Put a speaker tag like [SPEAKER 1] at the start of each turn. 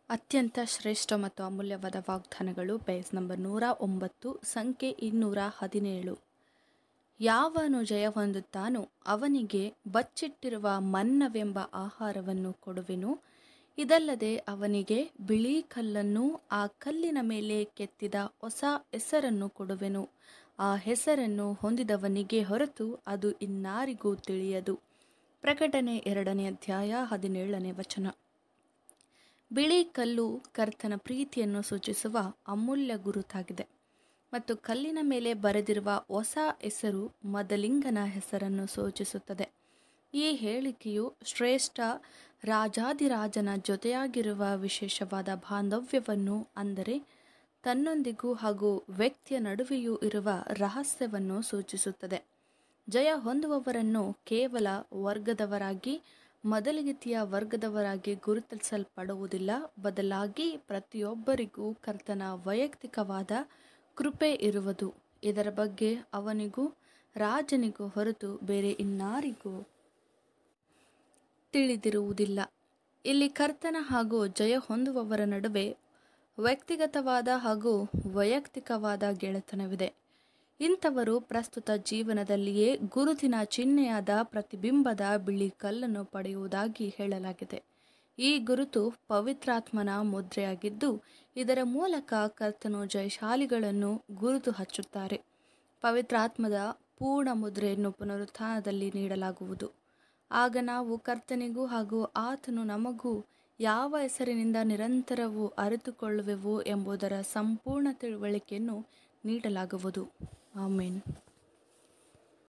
[SPEAKER 1] ಅತ್ಯಂತ ಶ್ರೇಷ್ಠ ಮತ್ತು ಅಮೂಲ್ಯವಾದ ವಾಗ್ದಾನಗಳು ಪೇಜ್ ನಂಬರ್ ನೂರ ಒಂಬತ್ತು ಸಂಖ್ಯೆ ಇನ್ನೂರ ಹದಿನೇಳು ಯಾವನು ಜಯ ಹೊಂದುತ್ತಾನೋ ಅವನಿಗೆ ಬಚ್ಚಿಟ್ಟಿರುವ ಮನ್ನವೆಂಬ ಆಹಾರವನ್ನು ಕೊಡುವೆನು ಇದಲ್ಲದೆ ಅವನಿಗೆ ಬಿಳಿ ಕಲ್ಲನ್ನು ಆ ಕಲ್ಲಿನ ಮೇಲೆ ಕೆತ್ತಿದ ಹೊಸ ಹೆಸರನ್ನು ಕೊಡುವೆನು ಆ ಹೆಸರನ್ನು ಹೊಂದಿದವನಿಗೆ ಹೊರತು ಅದು ಇನ್ನಾರಿಗೂ ತಿಳಿಯದು ಪ್ರಕಟಣೆ ಎರಡನೇ ಅಧ್ಯಾಯ ಹದಿನೇಳನೇ ವಚನ ಬಿಳಿ ಕಲ್ಲು ಕರ್ತನ ಪ್ರೀತಿಯನ್ನು ಸೂಚಿಸುವ ಅಮೂಲ್ಯ ಗುರುತಾಗಿದೆ ಮತ್ತು ಕಲ್ಲಿನ ಮೇಲೆ ಬರೆದಿರುವ ಹೊಸ ಹೆಸರು ಮದಲಿಂಗನ ಹೆಸರನ್ನು ಸೂಚಿಸುತ್ತದೆ ಈ ಹೇಳಿಕೆಯು ಶ್ರೇಷ್ಠ ರಾಜಾದಿರಾಜನ ಜೊತೆಯಾಗಿರುವ ವಿಶೇಷವಾದ ಬಾಂಧವ್ಯವನ್ನು ಅಂದರೆ ತನ್ನೊಂದಿಗೂ ಹಾಗೂ ವ್ಯಕ್ತಿಯ ನಡುವೆಯೂ ಇರುವ ರಹಸ್ಯವನ್ನು ಸೂಚಿಸುತ್ತದೆ ಜಯ ಹೊಂದುವವರನ್ನು ಕೇವಲ ವರ್ಗದವರಾಗಿ ಮೊದಲಿಗಿತಿಯ ವರ್ಗದವರಾಗಿ ಗುರುತಿಸಲ್ಪಡುವುದಿಲ್ಲ ಬದಲಾಗಿ ಪ್ರತಿಯೊಬ್ಬರಿಗೂ ಕರ್ತನ ವೈಯಕ್ತಿಕವಾದ ಕೃಪೆ ಇರುವುದು ಇದರ ಬಗ್ಗೆ ಅವನಿಗೂ ರಾಜನಿಗೂ ಹೊರತು ಬೇರೆ ಇನ್ನಾರಿಗೂ ತಿಳಿದಿರುವುದಿಲ್ಲ ಇಲ್ಲಿ ಕರ್ತನ ಹಾಗೂ ಜಯ ಹೊಂದುವವರ ನಡುವೆ ವ್ಯಕ್ತಿಗತವಾದ ಹಾಗೂ ವೈಯಕ್ತಿಕವಾದ ಗೆಳೆತನವಿದೆ ಇಂಥವರು ಪ್ರಸ್ತುತ ಜೀವನದಲ್ಲಿಯೇ ಗುರುತಿನ ಚಿಹ್ನೆಯಾದ ಪ್ರತಿಬಿಂಬದ ಬಿಳಿ ಕಲ್ಲನ್ನು ಪಡೆಯುವುದಾಗಿ ಹೇಳಲಾಗಿದೆ ಈ ಗುರುತು ಪವಿತ್ರಾತ್ಮನ ಮುದ್ರೆಯಾಗಿದ್ದು ಇದರ ಮೂಲಕ ಕರ್ತನು ಜಯಶಾಲಿಗಳನ್ನು ಗುರುತು ಹಚ್ಚುತ್ತಾರೆ ಪವಿತ್ರಾತ್ಮದ ಪೂರ್ಣ ಮುದ್ರೆಯನ್ನು ಪುನರುತ್ಥಾನದಲ್ಲಿ ನೀಡಲಾಗುವುದು ಆಗ ನಾವು ಕರ್ತನಿಗೂ ಹಾಗೂ ಆತನು ನಮಗೂ ಯಾವ ಹೆಸರಿನಿಂದ ನಿರಂತರವೂ ಅರಿತುಕೊಳ್ಳುವೆವು ಎಂಬುದರ ಸಂಪೂರ್ಣ ತಿಳುವಳಿಕೆಯನ್ನು ನೀಡಲಾಗುವುದು ಆಮೇನ್